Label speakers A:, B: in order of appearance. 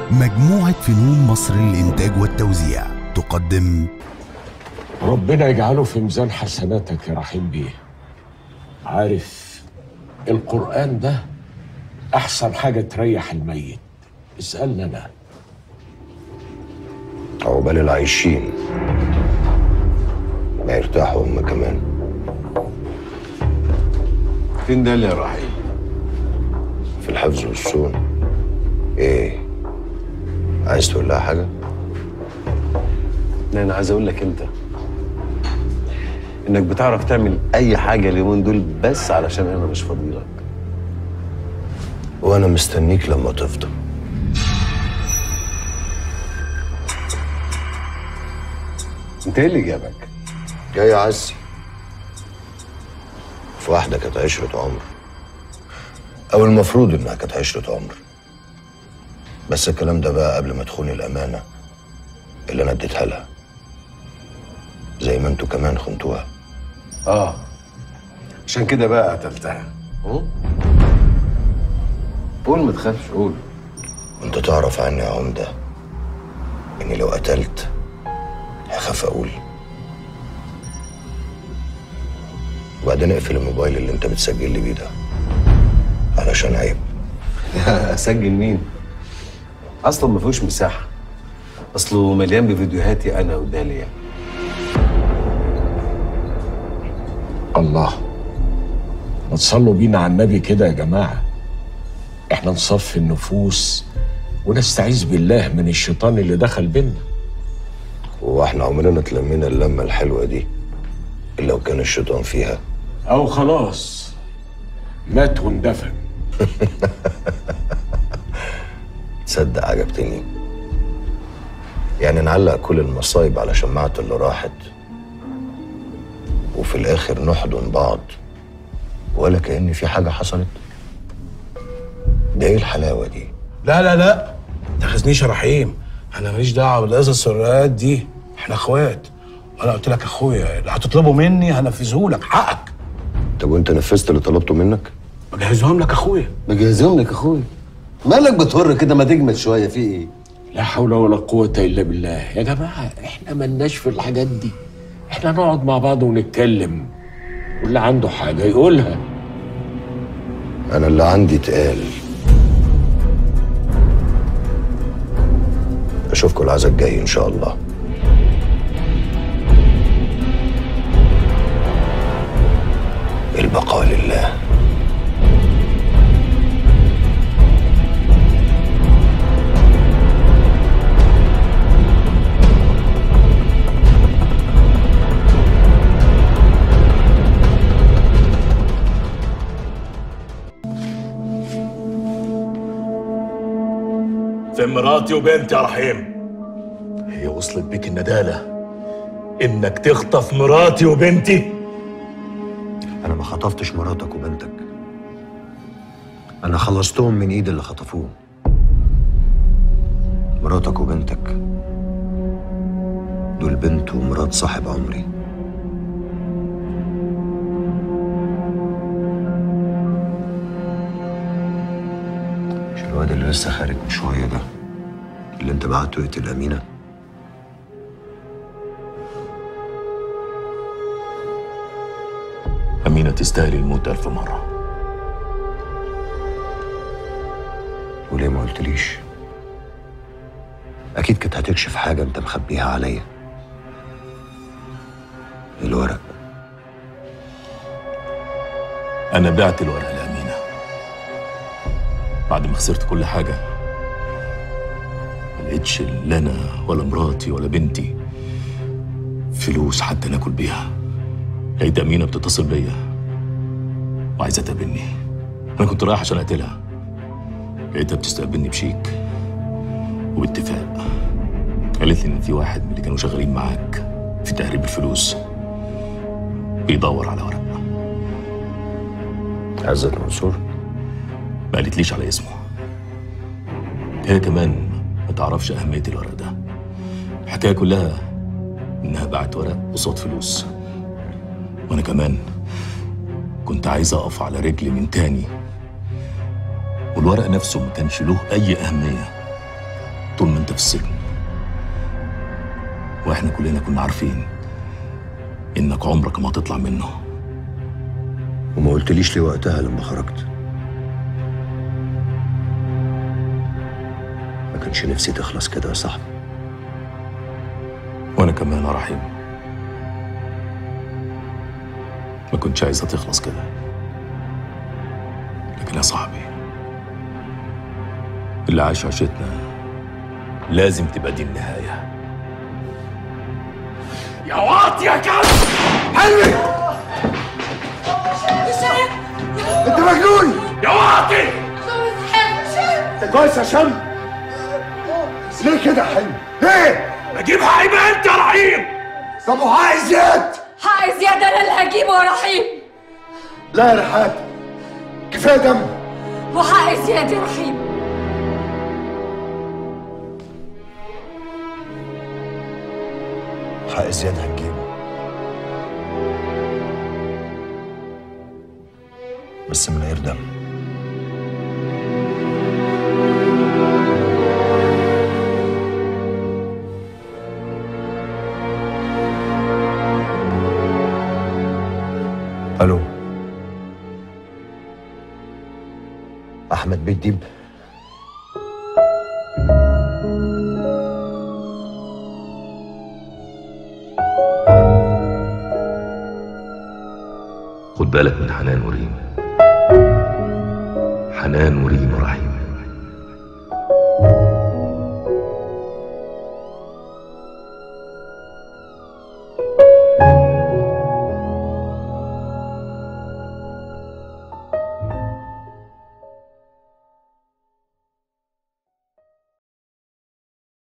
A: مجموعة فنون مصر للإنتاج والتوزيع تقدم
B: ربنا يجعله في ميزان حسناتك يا رحيم بيه عارف القرآن ده أحسن حاجة تريح الميت اسألنا أنا
C: عقبال العايشين ما يرتاحوا هم كمان
D: فين ده اللي يا رحيم؟
C: في الحفظ والصون ايه عايز تقول لها حاجه
D: لا انا عايز اقول لك انت انك بتعرف تعمل اي حاجه اليومين دول بس علشان انا مش فاضيلك
C: وانا مستنيك لما تفضى
D: انت ايه اللي جابك؟
C: جاي عزي في واحده كانت عشره عمر او المفروض انها كانت عشره عمر بس الكلام ده بقى قبل ما تخوني الامانه اللي انا اديتها لها زي ما انتوا كمان خنتوها
D: اه عشان كده بقى قتلتها اه؟ قول ما تخافش قول
C: انت تعرف عني يا عمده اني لو قتلت هخاف اقول وبعدين اقفل الموبايل اللي انت بتسجل لي بيه ده علشان عيب
D: اسجل مين؟ اصلا ما فيهوش مساحه اصله مليان بفيديوهاتي انا وداليا
B: الله ما تصلوا بينا على النبي كده يا جماعة احنا نصفي النفوس ونستعيذ بالله من الشيطان اللي دخل بينا
C: واحنا عمرنا اتلمينا اللمه الحلوه دي الا لو كان الشيطان فيها
B: أو خلاص مات واندفن
C: تصدق عجبتني يعني نعلق كل المصايب على شماعة اللي راحت وفي الآخر نحضن بعض ولا كأن في حاجة حصلت ده ايه الحلاوة دي
E: لا لا لا تاخذنيش يا رحيم انا ماليش دعوه بالقصص والروايات دي احنا اخوات وانا قلت لك اخويا اللي هتطلبه مني هنفذه لك حقك
C: طب وانت نفذت اللي طلبته منك
E: بجهزهم لك اخويا
D: بجهزهم لك اخويا مالك بتهر كده ما تجمد شويه في ايه؟
B: لا حول ولا قوة إلا بالله يا جماعة احنا ملناش في الحاجات دي احنا نقعد مع بعض ونتكلم واللي عنده حاجة يقولها
C: أنا اللي عندي اتقال أشوفكم العزاء الجاي إن شاء الله البقاء لله
F: في مراتي وبنتي يا رحيم هي وصلت بيك الندالة إنك تخطف مراتي وبنتي
C: أنا ما خطفتش مراتك وبنتك أنا خلصتهم من إيد اللي خطفوهم مراتك وبنتك دول بنت ومرات صاحب عمري مش الواد اللي لسه خارج من شوية ده اللي انت بعته يقتل أمينة
F: أمينة تستاهل الموت ألف مرة
C: وليه ما قلتليش أكيد كانت هتكشف حاجة انت مخبيها عليا الورق
F: أنا بعت الورقة لأمينة بعد ما خسرت كل حاجة ما لقيتش لا أنا ولا مراتي ولا بنتي فلوس حتى ناكل بيها لقيت أمينة بتتصل بيا وعايزة تقابلني أنا كنت رايح عشان أقتلها لقيتها بتستقبلني بشيك وباتفاق قالت لي إن في واحد من اللي كانوا شغالين معاك في تهريب الفلوس بيدور على ورق
C: عزت منصور
F: ما قالتليش على اسمه هي كمان ما تعرفش أهمية الورق ده الحكاية كلها إنها باعت ورق قصاد فلوس وأنا كمان كنت عايز أقف على رجلي من تاني والورق نفسه ما كانش له أي أهمية طول ما انت في السجن واحنا كلنا كنا عارفين انك عمرك ما هتطلع منه
C: وما قلتليش ليه وقتها لما خرجت ما كانش نفسي تخلص كده يا صاحبي
F: وانا كمان يا رحيم ما كنتش عايزها تخلص كده لكن يا صاحبي اللي عاش عيشتنا لازم تبقى دي النهايه
B: يا واطي يا كلب
G: انت مجنون
B: يا واطي
G: انت كويس يا شم ليه كده يا حلمي ليه
B: اجيب حقي انت يا رحيم
G: طب وحق زياد
H: حق زيادة انا اللي هجيبه يا رحيم
G: لا يا رحاب كفايه دم
H: وحق زياد يا رحيم
C: حق زياد هتجيبه بس من غير دم الو احمد بيت ديب
F: خد بالك من حنان وريم حنان وريم ورحيم